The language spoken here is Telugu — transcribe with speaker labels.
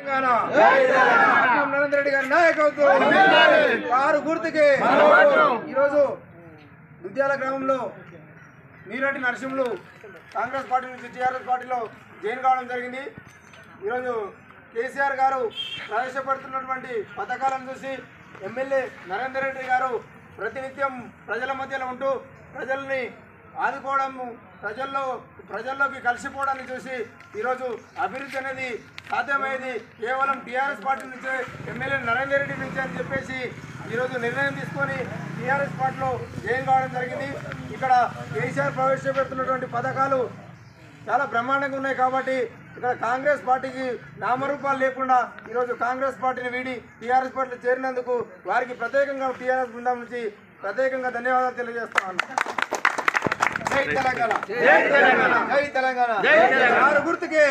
Speaker 1: తెలంగాణ రామం నరేంద్ర రెడ్డి గారి నాయకత్వం కారు గుర్తుకి ఈరోజు దుద్యాల గ్రామంలో నీరటి నరసింహులు కాంగ్రెస్ పార్టీ నుంచి టీఆర్ఎస్ పార్టీలో జాయిన్ కావడం జరిగింది ఈరోజు కేసీఆర్ గారు ప్రవేశపెడుతున్నటువంటి పథకాలను చూసి ఎమ్మెల్యే నరేందర్ రెడ్డి గారు ప్రతినిత్యం ప్రజల మధ్యలో ఉంటూ ప్రజల్ని ఆదుకోవడము ప్రజల్లో ప్రజల్లోకి కలిసిపోవడాన్ని చూసి ఈరోజు అభివృద్ధి అనేది సాధ్యమయ్యేది కేవలం టీఆర్ఎస్ పార్టీ నుంచే ఎమ్మెల్యే నరేందర్ రెడ్డి నుంచి అని చెప్పేసి ఈరోజు నిర్ణయం తీసుకొని టీఆర్ఎస్ పార్టీలో జాయిన్ కావడం జరిగింది ఇక్కడ కేసీఆర్ ప్రవేశపెడుతున్నటువంటి పథకాలు చాలా బ్రహ్మాండంగా ఉన్నాయి కాబట్టి ఇక్కడ కాంగ్రెస్ పార్టీకి నామరూపాలు లేకుండా ఈరోజు కాంగ్రెస్ పార్టీని వీడి టీఆర్ఎస్ పార్టీలో చేరినందుకు వారికి ప్రత్యేకంగా టీఆర్ఎస్ బృందం నుంచి ప్రత్యేకంగా ధన్యవాదాలు తెలియజేస్తున్నాను జై తెలంగాణ జై తెలంగాణ జై తెలంగాణ ఆరు గుర్తుకే